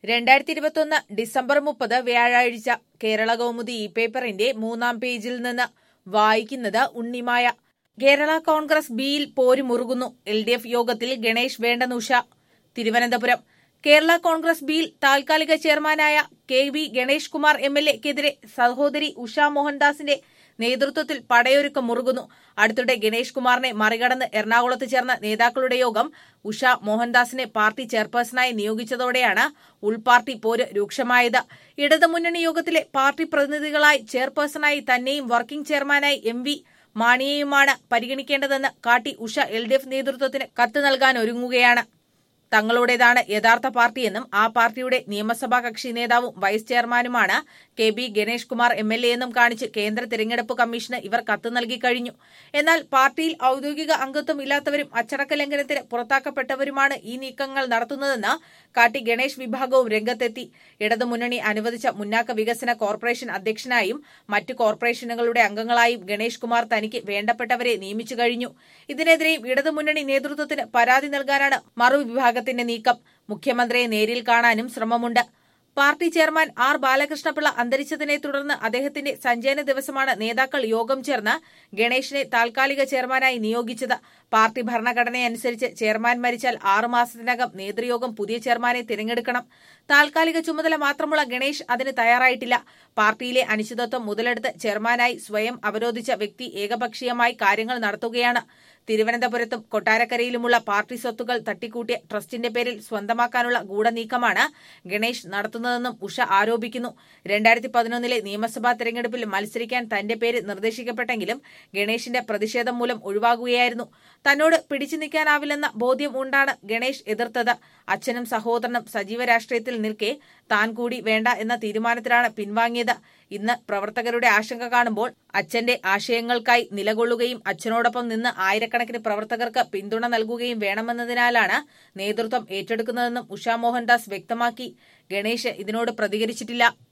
രണ്ടായിരത്തി ഇരുപത്തൊന്ന് ഡിസംബർ മുപ്പത് വ്യാഴാഴ്ച കേരള കൗമുദി ഇ പേപ്പറിന്റെ മൂന്നാം പേജിൽ നിന്ന് വായിക്കുന്നത് ഉണ്ണിമായ കേരള കോൺഗ്രസ് ബിയിൽ പോരുമുറുകുന്നു എൽ ഡി എഫ് യോഗത്തിൽ ഗണേഷ് വേണ്ടെന്ന് ഉഷ തിരുവനന്തപുരം കേരള കോൺഗ്രസ് ബിയിൽ താൽക്കാലിക ചെയർമാനായ K V Ganesh Kumar M L എക്കെതിരെ സഹോദരി ഉഷ മോഹൻദാസിന്റെ നേതൃത്വത്തിൽ പടയൊരുക്കം മുറുകുന്നു അടുത്തിടെ ഗണേഷ് കുമാറിനെ മറികടന്ന് എറണാകുളത്ത് ചേർന്ന നേതാക്കളുടെ യോഗം ഉഷ മോഹൻദാസിനെ പാർട്ടി ചെയർപേഴ്സണായി നിയോഗിച്ചതോടെയാണ് ഉൾപാർട്ടി പോര് രൂക്ഷമായത് ഇടതുമുന്നണി യോഗത്തിലെ പാർട്ടി പ്രതിനിധികളായി ചെയർപേഴ്സണായി തന്നെയും വർക്കിംഗ് ചെയർമാനായി എം വി മാണിയെയുമാണ് പരിഗണിക്കേണ്ടതെന്ന് കാട്ടി ഉഷ എൽ ഡി എഫ് നേതൃത്വത്തിന് കത്ത് നൽകാൻ ഒരുങ്ങുകയാണ് തങ്ങളുടേതാണ് യഥാർത്ഥ പാർട്ടിയെന്നും ആ പാർട്ടിയുടെ നിയമസഭാ കക്ഷി നേതാവും വൈസ് ചെയർമാനുമാണ് K B Ganesh Kumar M L A എന്നും കാണിച്ച് കേന്ദ്ര തിരഞ്ഞെടുപ്പ് കമ്മീഷന് ഇവർ കത്ത് നൽകി കഴിഞ്ഞു എന്നാൽ പാർട്ടിയിൽ ഔദ്യോഗിക അംഗത്വം ഇല്ലാത്തവരും അച്ചടക്ക ലംഘനത്തിന് പുറത്താക്കപ്പെട്ടവരുമാണ് ഈ നീക്കങ്ങൾ നടത്തുന്നതെന്ന് കാട്ടി ഗണേഷ് വിഭാഗവും രംഗത്തെത്തി ഇടതുമുന്നണി അനുവദിച്ച മുന്നാക്ക വികസന കോർപ്പറേഷൻ അധ്യക്ഷനായും മറ്റ് കോർപ്പറേഷനുകളുടെ അംഗങ്ങളായും ഗണേഷ് കുമാർ തനിക്ക് വേണ്ടപ്പെട്ടവരെ നിയമിച്ചു കഴിഞ്ഞു ഇതിനെതിരെയും ഇടതുമുന്നണി നേതൃത്വത്തിന് പരാതി നൽകാനാണ് മറുവിഭാഗത്തിന്റെ നീക്കം മുഖ്യമന്ത്രിയെ നേരിൽ കാണാനും ശ്രമമുണ്ട് പാർട്ടി ചെയർമാൻ ആർ ബാലകൃഷ്ണപിള്ള അന്തരിച്ചതിനെ തുടർന്ന് അദ്ദേഹത്തിന്റെ സഞ്ചയന ദിവസമാണ് നേതാക്കൾ യോഗം ചേർന്ന് ഗണേഷിനെ താൽക്കാലിക ചെയർമാനായി നിയോഗിച്ചത് പാർട്ടി ഭരണഘടനയനുസരിച്ച് ചെയർമാൻ മരിച്ചാൽ ആറുമാസത്തിനകം നേതൃയോഗം പുതിയ ചെയർമാനെ തിരഞ്ഞെടുക്കണം താൽക്കാലിക ചുമതല മാത്രമുള്ള ഗണേഷ് അതിന് തയ്യാറായിട്ടില്ല പാർട്ടിയിലെ അനിശ്ചിതത്വം മുതലെടുത്ത് ചെയർമാനായി സ്വയം അവരോധിച്ച വ്യക്തി ഏകപക്ഷീയമായി കാര്യങ്ങൾ നടത്തുകയാണ് തിരുവനന്തപുരത്തും കൊട്ടാരക്കരയിലുമുള്ള പാർട്ടി സ്വത്തുക്കൾ തട്ടിക്കൂട്ടിയ ട്രസ്റ്റിന്റെ പേരിൽ സ്വന്തമാക്കാനുള്ള ഗൂഢനീക്കമാണ് ഗണേഷ് നടത്തുന്നതെന്നും ഉഷ ആരോപിക്കുന്നു രണ്ടായിരത്തി പതിനൊന്നിലെ നിയമസഭാ തെരഞ്ഞെടുപ്പിൽ മത്സരിക്കാൻ തന്റെ പേര് നിർദ്ദേശിക്കപ്പെട്ടെങ്കിലും ഗണേഷിന്റെ പ്രതിഷേധം മൂലം ഒഴിവാകുകയായിരുന്നു തന്നോട് പിടിച്ചു നിൽക്കാനാവില്ലെന്ന ബോധ്യം ഉണ്ടാണ് ഗണേഷ് എതിർത്തത് അച്ഛനും സഹോദരനും സജീവ രാഷ്ട്രീയത്തിൽ നിൽക്കെ താൻ കൂടി വേണ്ട എന്ന തീരുമാനത്തിലാണ് പിൻവാങ്ങിയത് ഇന്ന് പ്രവർത്തകരുടെ ആശങ്ക കാണുമ്പോൾ അച്ഛന്റെ ആശയങ്ങൾക്കായി നിലകൊള്ളുകയും അച്ഛനോടൊപ്പം നിന്ന് ആയിരക്കണക്കിന് പ്രവർത്തകർക്ക് പിന്തുണ നൽകുകയും വേണമെന്നതിനാലാണ് നേതൃത്വം ഏറ്റെടുക്കുന്നതെന്നും ഉഷാ മോഹൻദാസ് വ്യക്തമാക്കി ഗണേഷ് ഇതിനോട് പ്രതികരിച്ചിട്ടില്ല